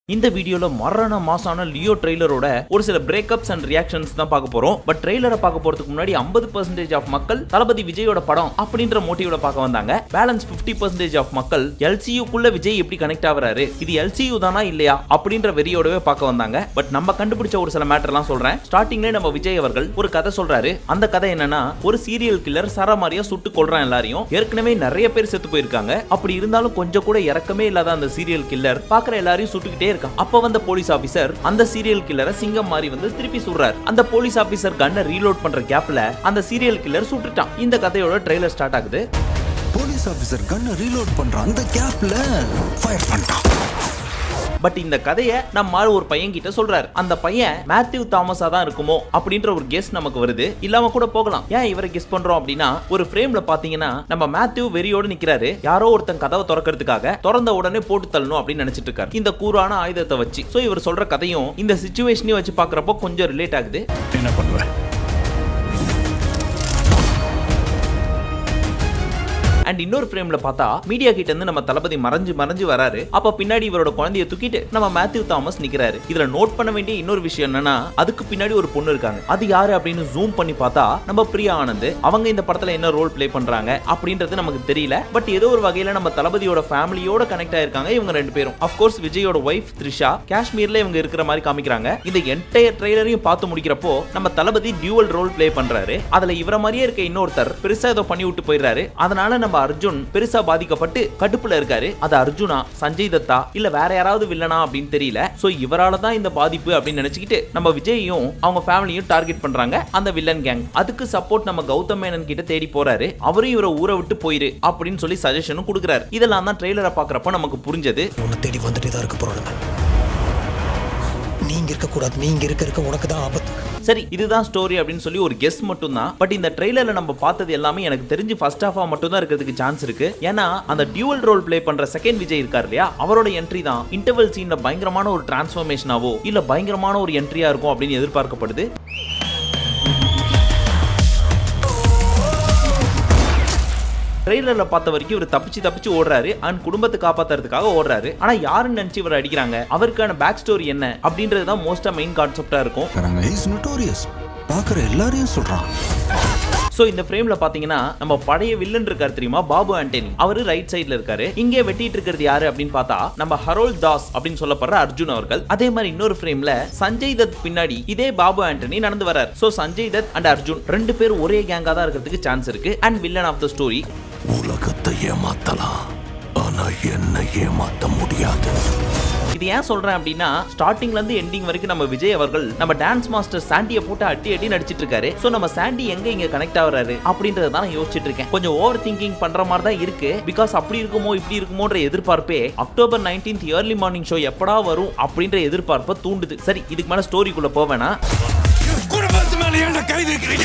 இந்த வீடியோல மரண மாசான லியோ ட்ரெய்லரோட ஒரு சில பிரேக்கப்ஸ் அண்ட் ரியாக்ஷன்ஸ் தான் பார்க்க போறோம் பட் ட்ரெய்லரை பார்க்க போறதுக்கு முன்னாடி 50% பர்சன்டேஜ் ஆஃப் மக்கள் தளபதி விஜயோட படம் அப்படின்ற மோட்டிவோட பார்க்க வந்தாங்க பேலன்ஸ் 50% பர்சன்டேஜ் ஆஃப் மக்கள் எல்சியூக்குள்ள விஜய் எப்படி கனெக்ட் ஆகுறாரு இது எல்சியூ தானா இல்லையா அப்படின்ற வெறியோடவே பார்க்க வந்தாங்க பட் நம்ம கண்டுபிடிச்ச ஒரு சில மேட்டர்லாம் சொல்றேன் ஸ்டார்டிங்ல நம்ம விஜய் அவர்கள் ஒரு கதை சொல்றாரு அந்த கதை என்னன்னா ஒரு சீரியல் கில்லர் சரமாரியா சுட்டு கொள்றான் எல்லாரையும் ஏற்கனவே நிறைய பேர் செத்து போயிருக்காங்க அப்படி இருந்தாலும் கொஞ்சம் கூட இறக்கமே இல்லாத அந்த சீரியல் கில்லர் பாக்குற எல்லாரையும் சுட்டுக்கிட்டே இருக்கான் அப்ப வந்த போலீஸ் ஆபீசர் அந்த சீரியல் கில்லரை சிங்கம் மாதிரி வந்து திருப்பி சுடுறாரு அந்த போலீஸ் ஆபீசர் கன்னை ரீலோட் பண்ற கேப்ல அந்த சீரியல் கில்லர் சுட்டுட்டான் இந்த கதையோட ட்ரெய்லர் ஸ்டார்ட் ஆகுது போலீஸ் ஆபீசர் கன்னை ரீலோட் பண்றான் அந்த கேப்ல ஃபயர் பண்ணிட்டான் பட் இந்த கதையை நம்ம ஆள் ஒரு பையன் கிட்ட சொல்றாரு அந்த பையன் மேத்யூ தாமஸா தான் இருக்குமோ அப்படின்ற ஒரு கெஸ் நமக்கு வருது இல்லாம கூட போகலாம் ஏன் இவரை கெஸ் பண்றோம் அப்படின்னா ஒரு ஃப்ரேம்ல பாத்தீங்கன்னா நம்ம மேத்யூ வெறியோடு நிக்கிறாரு யாரோ ஒருத்தன் கதவை திறக்கிறதுக்காக திறந்த உடனே போட்டு தள்ளணும் அப்படின்னு நினைச்சிட்டு இருக்காரு இந்த கூரான ஆயுதத்தை வச்சு சோ இவர் சொல்ற கதையும் இந்த சுச்சுவேஷனையும் வச்சு பாக்குறப்போ கொஞ்சம் ரிலேட் ஆகுது என்ன பண்ணுவேன் அண்ட் இன்னொரு ஃப்ரேம்ல பார்த்தா மீடியா கிட்ட இருந்து நம்ம தளபதி மறைஞ்சு மறைஞ்சு வராரு அப்ப பின்னாடி இவரோட குழந்தைய தூக்கிட்டு நம்ம மேத்யூ தாமஸ் நிக்கிறாரு இதுல நோட் பண்ண வேண்டிய இன்னொரு விஷயம் என்னன்னா அதுக்கு பின்னாடி ஒரு பொண்ணு இருக்காங்க அது யாரு அப்படின்னு ஜூம் பண்ணி பார்த்தா நம்ம பிரியா ஆனந்த் அவங்க இந்த படத்துல என்ன ரோல் ப்ளே பண்றாங்க அப்படின்றது நமக்கு தெரியல பட் ஏதோ ஒரு வகையில நம்ம தளபதியோட ஃபேமிலியோட கனெக்ட் ஆயிருக்காங்க இவங்க ரெண்டு பேரும் அஃப்கோர்ஸ் விஜயோட ஒய்ஃப் த்ரிஷா காஷ்மீர்ல இவங்க இருக்கிற மாதிரி காமிக்கிறாங்க இந்த என்டையர் ட்ரெய்லரையும் பார்த்து முடிக்கிறப்போ நம்ம தளபதி டியூவல் ரோல் ப்ளே பண்றாரு அதுல இவர மாதிரியே இருக்க இன்னொருத்தர் பெருசா ஏதோ பண்ணி விட்டு போயிடுறாரு அதனால நம்ம அர்ஜுன் பெருசா பாதிக்கப்பட்டு கடுப்புல இருக்காரு அது அர்ஜுனா சஞ்சய் தத்தா இல்ல வேற யாராவது வில்லனா அப்படின்னு தெரியல சோ இவரால தான் இந்த பாதிப்பு அப்படின்னு நினைச்சுக்கிட்டு நம்ம விஜயையும் அவங்க ஃபேமிலியும் டார்கெட் பண்றாங்க அந்த வில்லன் கேங் அதுக்கு சப்போர்ட் நம்ம கௌதம் மேனன் கிட்ட தேடி போறாரு அவரும் இவரை ஊரை விட்டு போயிரு அப்படின்னு சொல்லி சஜஷனும் கொடுக்குறாரு இதெல்லாம் தான் ட்ரெய்லரை பாக்குறப்ப நமக்கு புரிஞ்சது உன்னை தேடி வந்துட்டே தான் இருக்க போறானுங்க நீங்க இருக்க கூடாது நீங்க இருக்க இருக்க உனக்கு தான் ஆபத்து சரி இதுதான் ஸ்டோரி அப்படின்னு சொல்லி ஒரு கெஸ் மட்டும் தான் பட் இந்த ட்ரெய்லர்ல நம்ம பார்த்தது எல்லாமே எனக்கு தெரிஞ்சு ஃபர்ஸ்ட் ஹாஃபா மட்டும் தான் இருக்கிறதுக்கு சான்ஸ் இருக்கு ஏன்னா அந்த டியூவல் ரோல் ப்ளே பண்ற செகண்ட் விஜய் இருக்கார் இல்லையா அவரோட என்ட்ரி தான் இன்டர்வல் சீன்ல பயங்கரமான ஒரு டிரான்ஸ்ஃபர்மேஷனாவோ இல்ல பயங்கரமான ஒரு என்ட்ரியா இருக்கும் அப்படின்னு எதிர்பார்க்கப்படுது ட்ரெய்லர்ல பார்த்த வரைக்கும் இவர் தப்பிச்சு தப்பிச்சு ஓடுறாரு அண்ட் குடும்பத்தை காப்பாத்துறதுக்காக ஓடுறாரு ஆனா யாருன்னு நினைச்சு இவர் அடிக்கிறாங்க அவருக்கான பேக் ஸ்டோரி என்ன அப்படின்றது தான் மோஸ்டா மெயின் கான்செப்டா இருக்கும் இஸ் நோட்டோரியஸ் பாக்குற எல்லாரையும் சொல்றான் சோ இந்த ஃப்ரேம்ல பாத்தீங்கன்னா நம்ம பழைய வில்லன் இருக்காரு தெரியுமா பாபு ஆண்டனி அவரு ரைட் சைடுல இருக்காரு இங்கே வெட்டிட்டு இருக்கிறது யாரு அப்படின்னு பார்த்தா நம்ம ஹரோல் தாஸ் அப்படின்னு சொல்லப்படுற அர்ஜுன் அவர்கள் அதே மாதிரி இன்னொரு ஃப்ரேம்ல சஞ்சய் தத் பின்னாடி இதே பாபு ஆண்டனி நடந்து வரார் சோ சஞ்சய் தத் அண்ட் அர்ஜுன் ரெண்டு பேரும் ஒரே கேங்கா தான் இருக்கிறதுக்கு சான்ஸ் இருக்கு and villain of the story உலகத்தை ஏமாத்தலாம் ஆனா என்ன ஏமாத்த முடியாது இது ஏன் சொல்றேன் அப்படின்னா ஸ்டார்டிங்ல இருந்து எண்டிங் வரைக்கும் நம்ம விஜய் அவர்கள் நம்ம டான்ஸ் மாஸ்டர் சாண்டியை போட்டு அட்டி அடி நடிச்சிட்டு இருக்காரு சோ நம்ம சாண்டி எங்க இங்க கனெக்ட் ஆகுறாரு அப்படின்றத தான் நான் யோசிச்சுட்டு இருக்கேன் கொஞ்சம் ஓவர் திங்கிங் பண்ற மாதிரி தான் இருக்கு பிகாஸ் அப்படி இருக்குமோ இப்படி இருக்குமோன்ற எதிர்பார்ப்பே October nineteenth early morning show எப்படா வரும் அப்படின்ற எதிர்பார்ப்பை தூண்டுது சரி இதுக்கு மேல ஸ்டோரிக்குள்ள போவேனா குடும்பத்து மேல என்ன கை வைக்கிறீங்க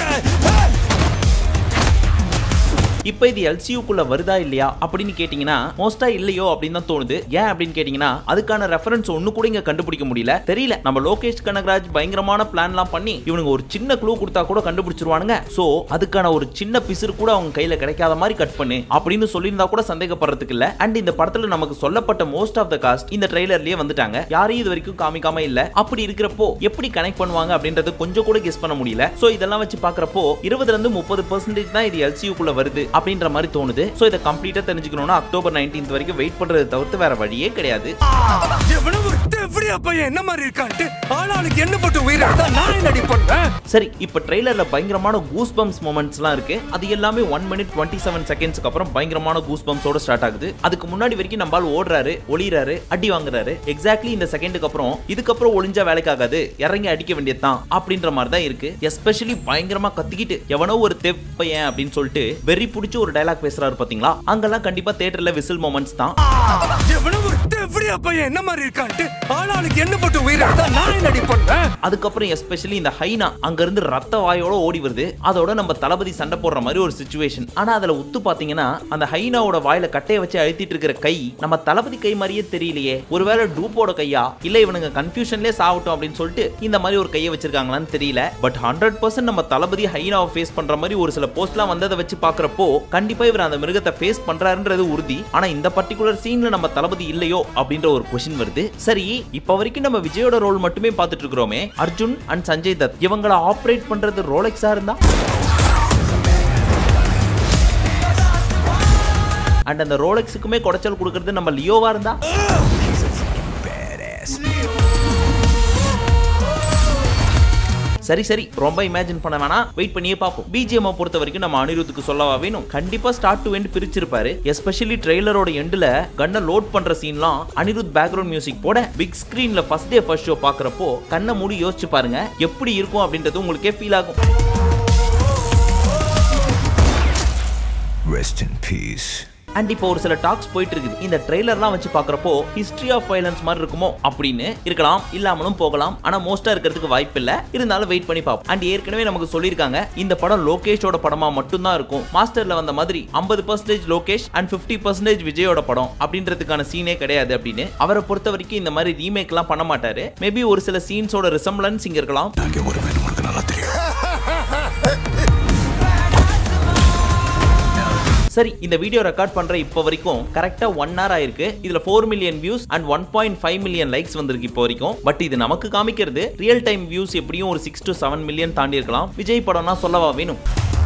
இப்போ இது எல்சியூக்குள்ள வருதா இல்லையா அப்படின்னு கேட்டிங்கன்னா மோஸ்டா இல்லையோ அப்படின்னு தான் தோணுது ஏன் அப்படின்னு கேட்டிங்கன்னா அதுக்கான ரெஃபரன்ஸ் ஒண்ணு கூட இங்க கண்டுபிடிக்க முடியல தெரியல நம்ம லோகேஷ் கனகராஜ் பயங்கரமான பிளான்லாம் பண்ணி இவனுங்க ஒரு சின்ன க்ளூ கொடுத்தா கூட கண்டுபிடிச்சிருவானுங்க சோ அதுக்கான ஒரு சின்ன பிசுறு கூட அவங்க கையில கிடைக்காத மாதிரி கட் பண்ணு அப்படின்னு சொல்லியிருந்தா கூட சந்தேகப்படுறதுக்கு இல்ல அண்ட் இந்த படத்துல நமக்கு சொல்லப்பட்ட மோஸ்ட் ஆஃப் த காஸ்ட் இந்த ட்ரெய்லர்லயே வந்துட்டாங்க யாரையும் இது வரைக்கும் காமிக்காம இல்ல அப்படி இருக்கிறப்போ எப்படி கனெக்ட் பண்ணுவாங்க அப்படின்றது கொஞ்சம் கூட கெஸ் பண்ண முடியல சோ இதெல்லாம் வச்சு பாக்குறப்போ இருபதுல இருந்து முப்பது பர்சன்டேஜ் தான் இது எல்சியூக்குள்ள வருது அப்படின்ற மாதிரி தோணுது சோ இதை கம்ப்ளீட்டா தெரிஞ்சுக்கணும்னா அக்டோபர் 19th வரைக்கும் வெயிட் பண்றதை தவிர்த்து வேற வழியே கிடையாது எவ்வளவு எப்படியா பையன் என்ன மாதிரி இருக்கான்ட்டு ஆளாளுக்கு என்ன போட்டு உயிரிழந்தா நான் என்னடி பண்ணுவேன் சரி இப்போ ட்ரெய்லர்ல பயங்கரமான கூஸ் பம்ப்ஸ் மூமெண்ட்ஸ்லாம் இருக்கு அது எல்லாமே ஒன் மினிட் டுவெண்ட்டி செவன் செகண்ட்ஸ்க்கு அப்புறம் பயங்கரமான கூஸ் பம்ப்ஸோட ஸ்டார்ட் ஆகுது அதுக்கு முன்னாடி வரைக்கும் நம்மால் ஓடுறாரு ஒளிறாரு அடி வாங்குறாரு எக்ஸாக்ட்லி இந்த செகண்டுக்கு அப்புறம் இதுக்கப்புறம் ஒளிஞ்சா வேலைக்காகாது இறங்கி அடிக்க வேண்டியதுதான் அப்படின்ற மாதிரி தான் இருக்கு எஸ்பெஷலி பயங்கரமா கத்திக்கிட்டு எவனோ ஒரு தெப்பையன் அப்படின்னு சொல்லிட்டு வெறி பிடிச்சி ஒரு டயலாக் பேசுறாரு பாத்தீங்களா அங்கெல்லாம் கண்டிப்பா தியேட்டர்ல விசில் மூமெண்ட்ஸ் தான் எவ்வளவு எப்படியா பையன் என்ன மாதிரி இருக்கான்ட்டு ஆளாளுக்கு என்ன போட்டு உயிரிழந்தா நான் என்னடி பண்ணுவேன் அதுக்கப்புறம் எஸ்பெஷலி இந்த ஹைனா அங்க இருந்து ரத்த வாயோட ஓடி வருது அதோட நம்ம தளபதி சண்டை போடுற மாதிரி ஒரு சுச்சுவேஷன் ஆனா அதுல உத்து பாத்தீங்கன்னா அந்த ஹைனாவோட வாயில கட்டையை வச்சு அழுத்திட்டு இருக்கிற கை நம்ம தளபதி கை மாதிரியே தெரியலையே ஒருவேளை டூப்போட கையா இல்ல இவனுங்க கன்ஃபியூஷன்லயே சாவட்டும் அப்படின்னு சொல்லிட்டு இந்த மாதிரி ஒரு கையை வச்சிருக்காங்களான்னு தெரியல பட் ஹண்ட்ரட் பர்சன்ட் நம்ம தளபதி ஹைனாவை ஃபேஸ் பண்ற மாதிரி ஒரு சில போஸ்ட்லாம் வந்ததை வச்சு பாக்குறப்போ கண்டிப்பா இவர் அந்த மிருகத்தை ஃபேஸ் பண்றாருன்றது உறுதி ஆனா இந்த பர்டிகுலர் சீன்ல நம்ம தளபதி இல்லையோ அப்படின்ற ஒரு கொஸ்டின் வருது சரி இப்ப வரைக்கும் நம்ம விஜயோட ரோல் மட்டுமே பார்த்துட்டு இருக்கிறோமே அர்ஜுன் அண்ட் சஞ்சய் தத் இவங்களை ஆப்ரேட் பண்றது ரோலெக்ஸா இருந்தா அண்ட் அந்த ரோலெக்ஸுக்குமே குடைச்சல் கொடுக்கறது நம்ம லியோவா இருந்தா சரி சரி ரொம்ப இமேஜின் பண்ண வேணாம் வெயிட் பண்ணியே பார்ப்போம் பிஜிஎம் பொறுத்த வரைக்கும் நம்ம அனிருத்துக்கு சொல்லவா வேணும் கண்டிப்பா ஸ்டார்ட் டு எண்ட் பிரிச்சிருப்பாரு எஸ்பெஷலி ட்ரெய்லரோட எண்ட்ல கண்ணை லோட் பண்ற சீன்லாம் அனிருத் பேக்ரவுண்ட் மியூசிக் போட பிக் ஸ்கிரீன்ல ஃபர்ஸ்ட் டே ஃபர்ஸ்ட் ஷோ பாக்குறப்போ கண்ணை மூடி யோசிச்சு பாருங்க எப்படி இருக்கும் அப்படின்றது உங்களுக்கே ஃபீல் ஆகும் Rest in peace. அண்ட் இப்போ ஒரு சில டாக்ஸ் போயிட்டு இருக்குது இந்த ட்ரெய்லர்லாம் வச்சு பார்க்குறப்போ ஹிஸ்ட்ரி ஆஃப் வைலன்ஸ் மாதிரி இருக்குமோ அப்படின்னு இருக்கலாம் இல்லாமலும் போகலாம் ஆனால் மோஸ்ட்டாக இருக்கிறதுக்கு வாய்ப்பு இல்லை இருந்தாலும் வெயிட் பண்ணி பார்ப்போம் அண்ட் ஏற்கனவே நமக்கு சொல்லியிருக்காங்க இந்த படம் லோகேஷோட படமா மட்டும்தான் இருக்கும் மாஸ்டர்ல வந்த மாதிரி ஐம்பது percentage Lokesh and fifty percentage விஜயோட படம் அப்படின்றதுக்கான சீனே கிடையாது அப்படின்னு அவரை பொறுத்த வரைக்கும் இந்த மாதிரி ரீமேக்லாம் பண்ண மாட்டாரு மேபி ஒரு சில சீன்ஸோட ரிசம்பிளன்ஸ் இங்க இருக்கலாம் நாங்க ஒரு வேணும் உனக்கு நல்லா தெரியும் சரி இந்த வீடியோ ரெக்கார்ட் பண்ற இப்போ வரைக்கும் கரெக்டா ஒன் ஹவர் ஆயிருக்கு இதுல four million views and one point five million likes வந்திருக்கு இப்போ வரைக்கும் பட் இது நமக்கு காமிக்கிறது ரியல் டைம் வியூஸ் எப்படியும் ஒரு சிக்ஸ் டு செவன் மில்லியன் தாண்டி இருக்கலாம் விஜய் படம்னா சொல்லவா வேணும்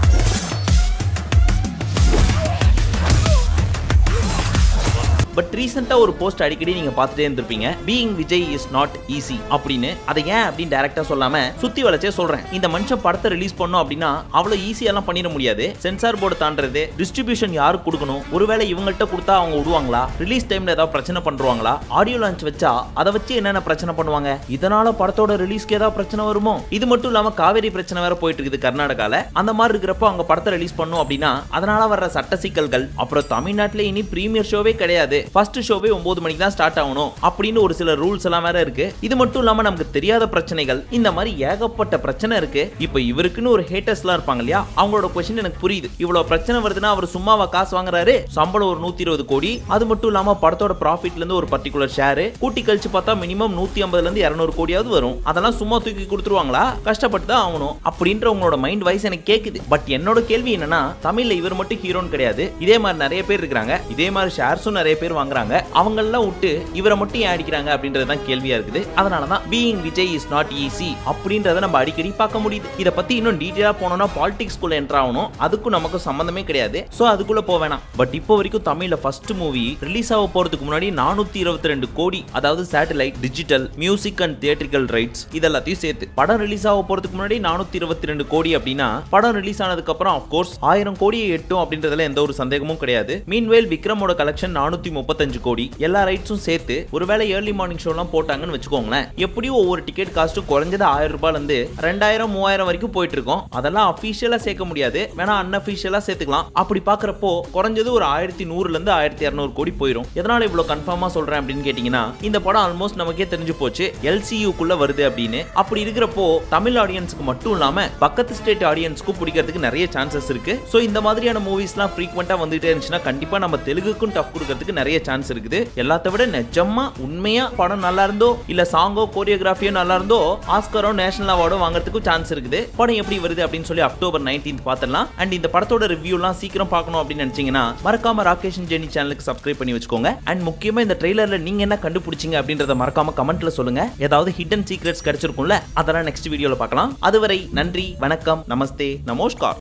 பட் ரீசெண்டா ஒரு போஸ்ட் அடிக்கடி நீங்க பார்த்துட்டே இருந்திருப்பீங்க being Vijay is not easy அப்படின்னு அதை ஏன் அப்படின்னு டைரக்டா சொல்லாம சுத்தி வளைச்சே சொல்றேன் இந்த மனுஷன் படத்தை ரிலீஸ் பண்ணோம் அப்படின்னா அவ்வளவு ஈஸியெல்லாம் பண்ணிட முடியாது சென்சார் போர்டு தாண்டறது டிஸ்ட்ரிபியூஷன் யாருக்கு கொடுக்கணும் ஒருவேளை இவங்கள்ட்ட கொடுத்தா அவங்க விடுவாங்களா ரிலீஸ் டைம்ல ஏதாவது பிரச்சனை பண்றாங்களா ஆடியோ லான்ச் வச்சா அதை வச்சு என்னென்ன பிரச்சனை பண்ணுவாங்க இதனால படத்தோட ரிலீஸ்க்கு ஏதாவது பிரச்சனை வருமோ இது மட்டும் இல்லாம காவேரி பிரச்சனை வேற போயிட்டு இருக்குது கர்நாடகால அந்த மாதிரி இருக்கிறப்போ அவங்க படத்தை ரிலீஸ் பண்ணும் அப்படின்னா அதனால வர்ற சட்ட சிக்கல்கள் அப்புறம் தமிழ்நாட்டுல இனி பிரீமியர் ஷோவே கிடையாது ஃபர்ஸ்ட் ஷோவே ஒன்பது மணிக்கு தான் ஸ்டார்ட் ஆகணும் அப்படின்னு ஒரு சில ரூல்ஸ் எல்லாம் வேற இருக்கு இது மட்டும் இல்லாம நமக்கு தெரியாத பிரச்சனைகள் இந்த மாதிரி ஏகப்பட்ட பிரச்சனை இருக்கு இப்போ இவருக்குன்னு ஒரு ஹேட்டர்ஸ்லாம் இருப்பாங்க இல்லையா அவங்களோட கொஸ்டின் எனக்கு புரியுது இவ்வளவு பிரச்சனை வருதுன்னா அவர் சும்மாவா காசு வாங்குறாரு சம்பளம் ஒரு நூத்தி இருபது கோடி அது மட்டும் இல்லாம படத்தோட ப்ராஃபிட்ல இருந்து ஒரு பர்டிகுலர் ஷேர் கூட்டி கழிச்சு பார்த்தா மினிமம் நூத்தி ஐம்பதுல இருந்து இருநூறு கோடியாவது வரும் அதெல்லாம் சும்மா தூக்கி கொடுத்துருவாங்களா கஷ்டப்பட்டு தான் ஆகணும் அப்படின்ற உங்களோட மைண்ட் வைஸ் எனக்கு கேக்குது பட் என்னோட கேள்வி என்னன்னா தமிழ்ல இவர் மட்டும் ஹீரோன்னு கிடையாது இதே மாதிரி நிறைய பேர் இருக்காங்க இதே மாதிரி ஷேர்ஸும் நிறைய பேர் வாங்குறாங்க அவங்களெல்லாம் விட்டு இவரை மட்டும் ஏன் அடிக்கிறாங்க அப்படின்றது தான் கேள்வியா இருக்குது அதனால தான் being Vijay is not easy அப்படின்றத நம்ம அடிக்கடி பார்க்க முடியுது இதை பத்தி இன்னும் டீட்டெயிலா போனோம்னா பாலிடிக்ஸ் குள்ள என்டர் ஆகணும் அதுக்கும் நமக்கு சம்பந்தமே கிடையாது சோ அதுக்குள்ள போக வேணாம் பட் இப்போ வரைக்கும் தமிழ்ல ஃபர்ஸ்ட் மூவி ரிலீஸ் ஆக போறதுக்கு முன்னாடி நானூத்தி இருபத்தி ரெண்டு கோடி அதாவது satellite digital music and theatrical rights இதெல்லாத்தையும் சேர்த்து படம் ரிலீஸ் ஆக போறதுக்கு முன்னாடி நானூத்தி இருபத்தி ரெண்டு கோடி அப்படின்னா படம் ரிலீஸ் ஆனதுக்கு அப்புறம் அப்கோர்ஸ் ஆயிரம் கோடியை எட்டும் அப்படின்றதுல எந்த ஒரு சந்தேகமும் கிடையாது மீன்வேல் விக்ரமோட கலெக்ஷன் நானூத்தி முப்பத்தஞ்சு கோடி எல்லா ரைட்ஸும் சேர்த்து ஒருவேளை ஏர்லி மார்னிங் ஷோலாம் போட்டாங்கன்னு வச்சுக்கோங்களேன் எப்படியும் ஒவ்வொரு டிக்கெட் காஸ்ட்டும் குறைஞ்சது ஆயிரம் ரூபாயில இருந்து ரெண்டாயிரம் மூவாயிரம் வரைக்கும் போயிட்டு இருக்கோம் அதெல்லாம் அஃபிஷியலா சேர்க்க முடியாது வேணா அன்அஃபிஷியலா சேர்த்துக்கலாம் அப்படி பாக்குறப்போ குறைஞ்சது ஒரு ஆயிரத்தி நூறுல இருந்து ஆயிரத்தி இரநூறு கோடி போயிடும் எதனால இவ்வளவு கன்ஃபார்மா சொல்றேன் அப்படின்னு கேட்டீங்கன்னா இந்த படம் ஆல்மோஸ்ட் நமக்கே தெரிஞ்சு போச்சு எல்சியூக்குள்ள வருது அப்படின்னு அப்படி இருக்கிறப்போ தமிழ் ஆடியன்ஸ்க்கு மட்டும் இல்லாம பக்கத்து ஸ்டேட் ஆடியன்ஸ்க்கும் பிடிக்கிறதுக்கு நிறைய சான்சஸ் இருக்கு ஸோ இந்த மாதிரியான மூவிஸ்லாம் ஃப்ரீக்வெண்டா வந்துட்டே இருந்துச்சுன்னா கண்டிப்பா நம்ம தெலுங்குக்கும் டஃப் கொடுக்கறதுக்கு நிறைய சான்ஸ் இருக்குது எல்லாத்த விட நிஜமா உண்மையா படம் நல்லா இருந்தோ இல்ல சாங்கோ கோரியோகிராஃபியோ நல்லா இருந்தோ ஆஸ்கரோ நேஷனல் அவார்டோ வாங்குறதுக்கும் சான்ஸ் இருக்குது படம் எப்படி வருது அப்படின்னு சொல்லி அக்டோபர் நைன்டீன் பார்த்துடலாம் அண்ட் இந்த படத்தோட ரிவ்யூலாம் சீக்கிரம் பார்க்கணும் அப்படின்னு நினைச்சீங்கன்னா மறக்காம ராகேஷ் ஜெனி சேனலுக்கு சப்ஸ்கிரைப் பண்ணி வச்சுக்கோங்க அண்ட் முக்கியமா இந்த ட்ரெய்லர்ல நீங்க என்ன கண்டுபிடிச்சீங்க அப்படின்றத மறக்காம கமெண்ட்ல சொல்லுங்க ஏதாவது ஹிடன் சீக்ரெட்ஸ் கிடைச்சிருக்கும்ல அதெல்லாம் நெக்ஸ்ட் வீடியோல பார்க்கலாம் அதுவரை நன்றி வணக்கம் நமஸ்தே நமஸ்கார்